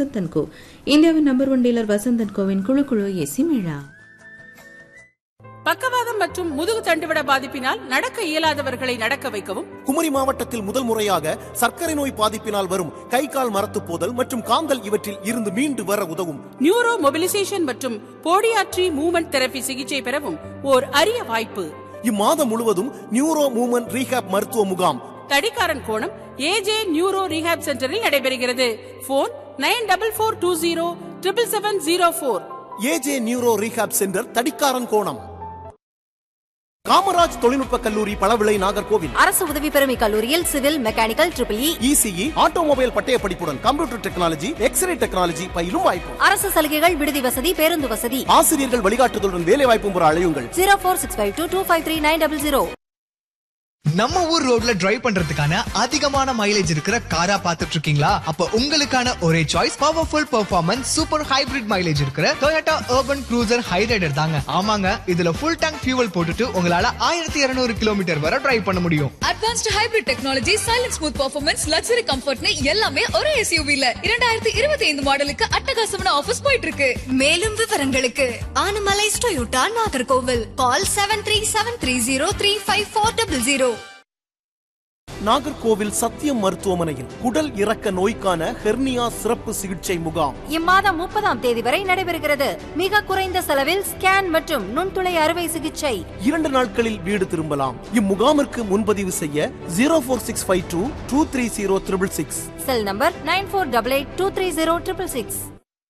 Vasanthan co இந்தியாவின் number one dealer Vasanthan கோவின் குழு குழு ஏசி மேளா பக்கவாதம் மற்றும் முதுகு தண்டுவிட பாதிப்பினால் நடக்க இயலாதவர்களை நடக்க வைக்கவும் குமரி மாவட்டத்தில் முதல் முறையாக சர்க்கரை நோய் பாதிப்பினால் வரும் கை கால் மரத்துப் போதல் மற்றும் காந்தல் இவற்றில் இருந்து மீண்டு வர உதவும் நியூரோ மொபிலைசேஷன் மற்றும் போடியாட்ரி மூவ்மெண்ட் தெரபி சிகிச்சை பெறவும் ஓர் அரிய வாய்ப்பு இம்மாதம் முழுவதும் நியூரோ மூமென்ட் ரீஹாப் மருத்துவ முகாம் தடிக்காரன் கோணம் ஏஜே நியூரோ ரீஹாப் சென்டரில் நடைபெறுகிறது phone nine double four two zero triple seven zero four AJ neuro rehab centre Thadikkaran Konam Kamaraj தொழில்நுட்ப கல்லூரி பளவிளை நாகர்கோவில் அரசு உதவி பெறும் கல்லூரியில் civil mechanical triple E ECE automobile பட்டய படிப்புடன் கம்ப்யூட்டர் டெக்னாலஜி எக்ஸ்ரே டெக்னாலஜி பயிலும் வாய்ப்பு அரசு சலுகைகள் விடுதி வசதி பேருந்து வசதி ஆசிரியர்கள் வழிகாட்டுதலுடன் வேலை வாய்ப்பும் பெற அழையுங்கள் zero four six five two two five three nine double zero நம்ம ஊர் ரோட்ல டிரைவ் பண்றதுக்கான அதிகமான மைலேஜ் இருக்கிற காரா பாத்துட்டு இருக்கீங்களா அப்ப உங்களுக்கான ஒரே choice powerful performance super hybrid mileage இருக்கிற Toyota urban cruiser ஹைரைடர் தாங்க ஆமாங்க இதுல ஃபுல் டேங்க் ஃபியூவல் போட்டுட்டு உங்களால ஆயிரத்தி இருநூறு கிலோமீட்டர் வரை டிரைவ் பண்ண முடியும் advanced hybrid technology silence smooth performance luxury கம்ஃபர்ட்னு எல்லாமே ஒரே எஸ்யூவில இரண்டாயிரத்தி இருபத்தி ஐந்து மாடலுக்கு அட்டகாசமான ஆஃபர்ஸ் போயிட்டு இருக்கு மேலும் விவரங்களுக்கு Anamalai Toyota Nagercoil call seven three seven three zero three five four double zero Nagercoil Sathyam மருத்துவமனையில் குடல் இறக்க நோய்க்கான ஹெர்னியா சிறப்பு சிகிச்சை முகாம் இம்மாதம் முப்பதாம் தேதி வரை நடைபெறுகிறது மிக குறைந்த செலவில் ஸ்கேன் மற்றும் நுண்துளை அறுவை சிகிச்சை இரண்டு நாட்களில் வீடு திரும்பலாம் இம்முகாமிற்கு முன்பதிவு செய்ய zero four six five two two three zero triple six cell number nine four double eight two three zero triple six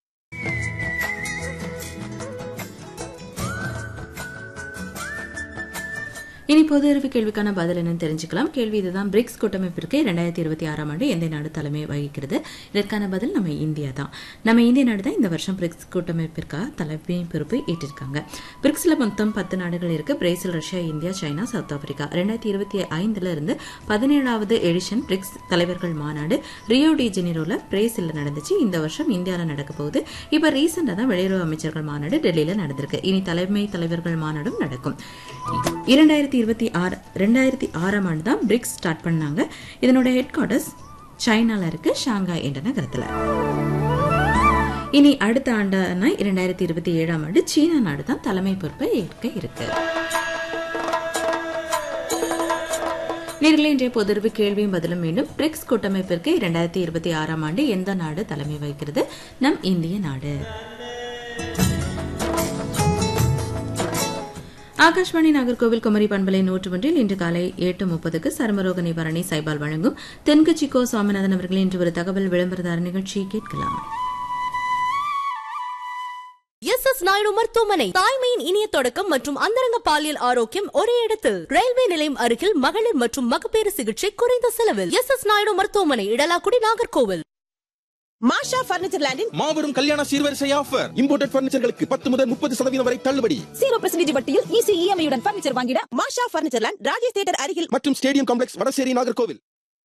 இனி பொது அறிவு கேள்விக்கான பதில் என்னன்னு தெரிஞ்சுக்கலாம் கேள்வி இதுதான் பிரிக்ஸ் கூட்டமைப்பிற்கு இரண்டாயிரத்தி இருபத்தி ஆறாம் ஆண்டு எந்த நாடு தலைமை வகிக்கிறது இதற்கான பதில் நம்ம இந்தியா தான் நம்ம இந்திய நாடு தான் இந்த வருஷம் பிரிக்ஸ் கூட்டமைப்பிற்காக தலைமை பொறுப்பு ஏற்றிருக்காங்க பிரிக்ஸ்ல மொத்தம் பத்து நாடுகள் இருக்கு Brazil Russia India China South Africa ரெண்டாயிரத்தி இருபத்தி ஐந்துல இருந்து பதினேழாவது எடிஷன் பிரிக்ஸ் தலைவர்கள் மாநாடு ரியோ டி ஜெனிரோல பிரேசில்ல நடந்துச்சு இந்த வருஷம் இந்தியாவில் நடக்க போகுது இப்ப ரீசெண்டா தான் வெளியுறவு அமைச்சர்கள் மாநாடு டெல்லியில நடந்திருக்கு இனி தலைமை தலைவர்கள் மாநாடும் நடக்கும் இரண்டாயிரத்தி இருபத்தி ஆறு ரெண்டாயிரத்தி ஆறாம் ஆண்டு தான் பிரிக்ஸ் ஸ்டார்ட் பண்ணாங்க இதனோட ஹெட் குவார்டர்ஸ் சைனால இருக்கு ஷாங்காய் என்ற நகரத்துல இனி அடுத்த ஆண்டான இரண்டாயிரத்தி இருபத்தி ஏழாம் ஆண்டு சீனா நாடு தான் தலைமை பொறுப்பை ஏற்க இருக்கு நேரில் இன்றைய பொதுறிவு கேள்வியும் பதிலும் மீண்டும் பிரிக்ஸ் கூட்டமைப்பிற்கு இரண்டாயிரத்தி இருபத்தி ஆறாம் ஆண்டு எந்த நாடு தலைமை வகிக்கிறது நம் இந்திய நாடு ஆகாஷ்வாணி நாகர்கோவில் குமரி பண்பலை நூற்று ஒன்றில் இன்று காலை எட்டு முப்பதுக்கு சருமரோக நிவாரணி சைபால் வழங்கும் தென்கட்சி கோ சுவாமிநாதன் அவர்கள் இன்று ஒரு தகவல் விளம்பரதார நிகழ்ச்சியை கேட்கலாம் எஸ் எஸ் நாயுடு மருத்துவமனை தாய்மையின் இனிய தொடக்கம் மற்றும் அந்தரங்க பாலியல் ஆரோக்கியம் ஒரே இடத்தில் ரயில்வே நிலையம் அருகில் மகளிர் மற்றும் மகப்பேறு சிகிச்சை குறைந்த செலவில் எஸ் எஸ் நாயுடு மருத்துவமனை இடலாக்குடி நாகர்கோவில் மாஷா பர்னிச்சர் லேண்டில் மாபெரும் கல்யாண சீர்வரிசை ஆஃபர் இம்போர்ட்டட் பர்னிச்சர்களுக்கு பத்து முதல் முப்பது சதவீதம் வரை தள்ளுபடி ஜீரோ பர்சன்டேஜ் வட்டியில் ஈஸி இஎம்ஐயுடன் பர்னிச்சர் வாங்கிட Masha furniture land Rajesh theatre அருகில் மற்றும் ஸ்டேடியம் காம்ப்ளெக்ஸ் வடசேரி நாகர்கோவில்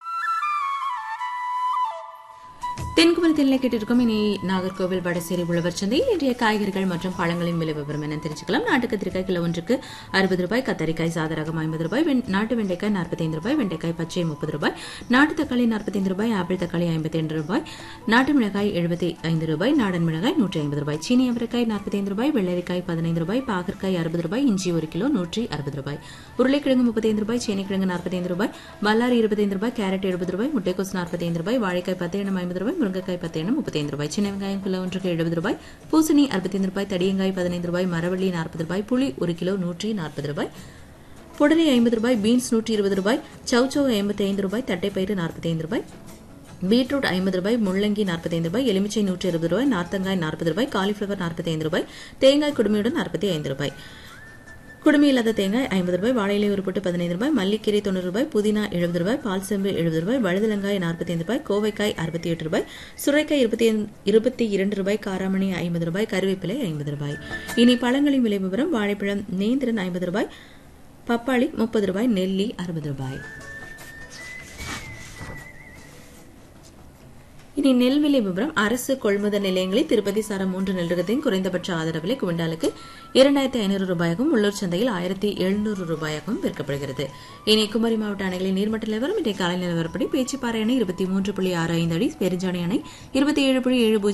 தென்குமரி தென்னிலை கேட்டிருக்கும் இனி நாகர்கோவில் வடசேரி உழவர் சந்தையில் இன்றைய காய்கறிகள் மற்றும் பழங்களின் விலை விவரம் என தெரிஞ்சுக்கலாம் நாட்டு கத்திரிக்காய் கிலோ ஒன்றுக்கு அறுபது ரூபாய் கத்தரிக்காய் சாதரகம் ஐம்பது ரூபாய் வெண்- நாட்டு வெண்டைக்காய் நாற்பத்தைந்து ரூபாய் வெண்டைக்காய் பச்சை முப்பது ரூபாய் நாட்டு தக்காளி நாற்பத்தைந்து ரூபாய் ஆப்பிள் தக்காளி ஐம்பத்தி ரெண்டு ரூபாய் நாட்டு மிளகாய் எழுபத்தி ஐந்து ரூபாய் நாடன் மிளகாய் நூற்றி ஐம்பது ரூபாய் சீனி அவரைக்காய் நாற்பத்தைந்து ரூபாய் வெள்ளரிக்காய் பதினைந்து ரூபாய் பாகற்காய் அறுபது ரூபாய் இஞ்சி ஒரு கிலோ நூற்றி அறுபது ரூபாய் உருளைக்கிழங்கு முப்பத்தைந்து ரூபாய் சேனைக்கிழங்கு நாற்பத்தைந்து ரூபாய் பல்லாரி இருபத்தைந்து ரூபாய் கேரட் எழுபது ரூபாய் முட்டைக்கோஸ் நாற்பத்தைந்து ரூபாய் வாழைக்காய் பத்து எண்ணம் ஐம்பது ரூபாய் முருங்கைக்காய் பத்து எண்ணம் முப்பத்தைந்து ரூபாய் சின்ன வெங்காயம் கிலோ ஒன்றுக்கு எழுபது ரூபாய் பூசணி அறுபத்தைந்து ரூபாய் தடியங்காய் பதினைந்து ரூபாய் மரவள்ளி நாற்பது ரூபாய் புளி ஒரு கிலோ நூற்றி நாற்பது ரூபாய் புடலை ஐம்பது ரூபாய் பீன்ஸ் நூற்றி இருபது ரூபாய் சௌச்சௌ ஐம்பத்தி ஐந்து ரூபாய் தட்டைப்பயிறு நாற்பத்தைந்து ரூபாய் பீட்ரூட் ஐம்பது ரூபாய் முள்ளங்கி நாற்பத்தைந்து ரூபாய் எலுமிச்சை நூற்றி இருபது ரூபாய் நார்த்தங்காய் நாற்பது ரூபாய் காலிஃபிளவர் நாற்பத்தைந்து ரூபாய் தேங்காய் குடுமையுடன் நாற்பத்தி ஐந்து ரூபாய் குடுமி இல்லாத தேங்காய் ஐம்பது ரூபாய் வாழையிலை உருப்பட்டு பதினைந்து ரூபாய் மல்லிக்கீரை தொண்ணூறு ரூபாய் புதினா எழுபது ரூபாய் பால் செம்பு எழுபது ரூபாய் வழுதலங்காய் நாற்பத்தி ஐந்து ரூபாய் கோவைக்காய் அறுபத்தி எட்டு ரூபாய் சுரைக்காய் இருபத்தி இருபத்தி இரண்டு ரூபாய் காராமணி ஐம்பது ரூபாய் கருவேப்பிலை ஐம்பது ரூபாய் இனி பழங்களின் விலை விவரம் வாழைப்பழம் நேந்திரன் ஐம்பது ரூபாய் பப்பாளி முப்பது ரூபாய் நெல்லி அறுபது ரூபாய் இனி நெல் விலை விவரம் அரசு கொள்முதல் நிலையங்களில் திருப்பதி சாரம் மூன்று நெல் ரகத்தின் குறைந்தபட்ச ஆதரவு விலை குவிண்டாலுக்கு இரண்டாயிரத்தி ஐநூறு ரூபாயாகவும் உள்ளூர் சந்தையில் ஆயிரத்தி எழுநூறு ரூபாயாகவும் விற்கப்படுகிறது இனி குமரி மாவட்ட அணைகளின் நீர்மட்ட நிலவரம் இன்றைய காலை நிலவரப்படி பேச்சுப்பாறை அணை இருபத்தி மூன்று புள்ளி ஆறு ஐந்து அடி பெருஞ்சாணி அணை இருபத்தி ஏழு புள்ளி ஏழு பூஜ்ஜியம்